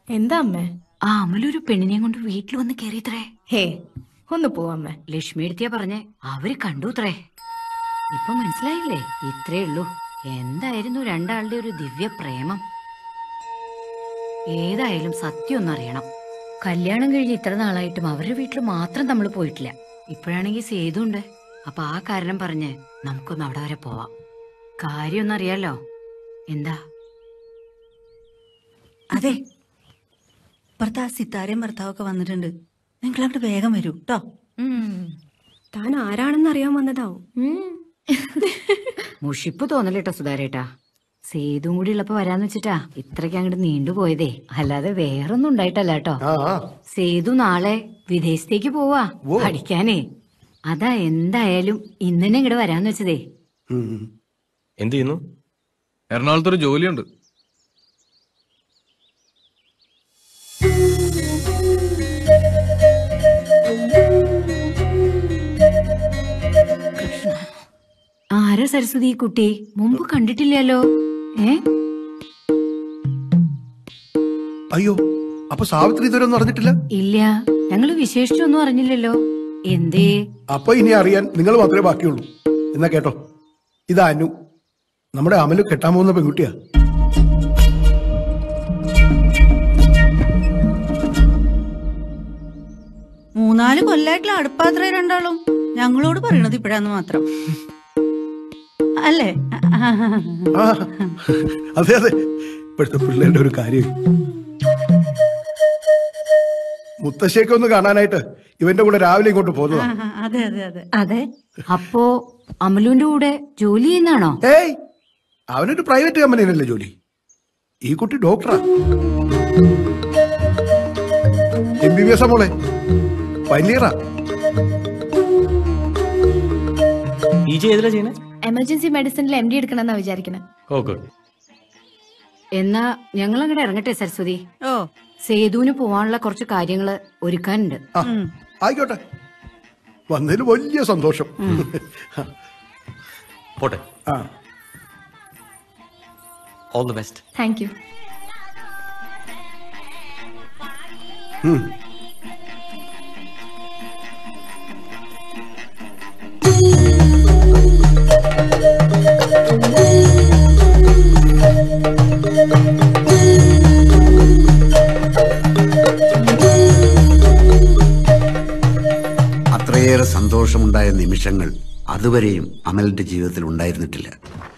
എന്താ അമ്മേ ആ അമലൊരു പെണ്ണിനെയും കൊണ്ട് വീട്ടിൽ വന്ന് കയറിയത്രേ ഹേ ഒന്ന് പോവാമ്മേ ലക്ഷ്മി എടുത്തിയാ പറഞ്ഞേ അവര് കണ്ടുത്രേ ഇപ്പൊ മനസ്സിലായില്ലേ ഇത്രേ ഉള്ളൂ എന്തായിരുന്നു രണ്ടാളുടെ ഒരു ദിവ്യ പ്രേമം ഏതായാലും സത്യം ഒന്നറിയണം കല്യാണം കഴിഞ്ഞ് ഇത്ര നാളായിട്ടും അവരുടെ വീട്ടിൽ മാത്രം നമ്മൾ പോയിട്ടില്ല ഇപ്പോഴാണെങ്കിൽ സേതുണ്ട് അപ്പൊ ആ കാരണം പറഞ്ഞ് നമുക്കൊന്ന് അവിടെ വരെ പോവാം കാര്യം ഒന്നറിയാലോ എന്താ അതെ ഭർത്താ സിത്താരയും ഭർത്താവൊക്കെ വന്നിട്ടുണ്ട് നിങ്ങൾ അങ്ങോട്ട് വേഗം വരൂ കേട്ടോ താൻ ആരാണെന്ന് അറിയാൻ വന്നതാവും മുഷിപ്പ് തോന്നലേട്ടോ സുധാരേട്ടാ സേതും കൂടി ഉള്ളപ്പോ വരാന്ന് വെച്ചിട്ടാ ഇത്രയ്ക്ക് അങ്ങോട്ട് നീണ്ടുപോയതേ അല്ലാതെ വേറൊന്നും ഉണ്ടായിട്ടല്ല കേട്ടോ ആ സേതു നാളെ വിദേശത്തേക്ക് പോവാ പഠിക്കാനേ അതാ എന്തായാലും ഇന്നെ ഇങ്ങോട്ട് വരാന്ന് വെച്ചതേ ഉം. എന്ത് ചെയ്യുന്നു എറണാകുളത്തൊരു ജോലിയുണ്ട് ആരാ സരസ്വതി ഈ കുട്ടി മുമ്പ് കണ്ടിട്ടില്ലല്ലോ ഏ അയ്യോ അപ്പൊ സാവിത്രി ഇതുവരെ ഒന്നും അറിഞ്ഞിട്ടില്ല ഇല്ല ഞങ്ങള് വിശേഷിച്ചൊന്നും അറിഞ്ഞില്ലല്ലോ എന്തേ അപ്പൊ ഇനി അറിയാൻ നിങ്ങൾ മാത്രമേ ബാക്കിയുള്ളൂ എന്നാ കേട്ടോ ഇതാ അനു നമ്മുടെ അമല് കെട്ടാൻ പോകുന്ന പെൺകുട്ടിയാ മൂന്നാല് കൊല്ലായിട്ടുള്ള അടുപ്പാത്രേ രണ്ടാളും ഞങ്ങളോട് പറയണത് ഇപ്പോഴാന്ന് മാത്രം അല്ലേ ആ അതെ അതെ ഇപ്പോഴത്തെ പിള്ളേരുടെ ഒരു കാര്യം മുത്തശ്ശിയൊക്കെ ഒന്ന് കാണാനായിട്ട് ഇവന്റെ കൂടെ രാവിലെ ഇങ്ങോട്ട് പോകുന്നതാ അതെ അതെ അതെ അതെ അപ്പോ അമലുവിന്റെ കൂടെ ജോലി ചെയ്യുന്നാണോ ഏയ് അവനൊരു പ്രൈവറ്റ് കമ്പനിയിലല്ലേ ജോലി ഈ കുട്ടി ഡോക്ടറാ എം ബി ബി എസ് മോളെ ഫൈനലിയറാ പി ജി ഏതിലാ ചെയ്യുന്നത് എമർജൻസി മെഡിസിനിൽ എം ഡി എടുക്കണമെന്നാ വിചാരിക്കണേ ഓ ഗുഡ് എന്നാ ഞങ്ങൾ അങ്ങോട്ട് ഇറങ്ങട്ടെ സരസ്വതി ഓ സേതുവിന് പോവാനുള്ള കുറച്ച് കാര്യങ്ങള് ഒരുക്കാനുണ്ട് ആ ആയിക്കോട്ടെ വന്നതിൽ വലിയ സന്തോഷം പോട്ടെ ആ all the best thank you അത്രയേറെ സന്തോഷമുണ്ടായ നിമിഷങ്ങൾ അതുവരെയും അമലിന്റെ ജീവിതത്തിൽ ഉണ്ടായിരുന്നിട്ടില്ല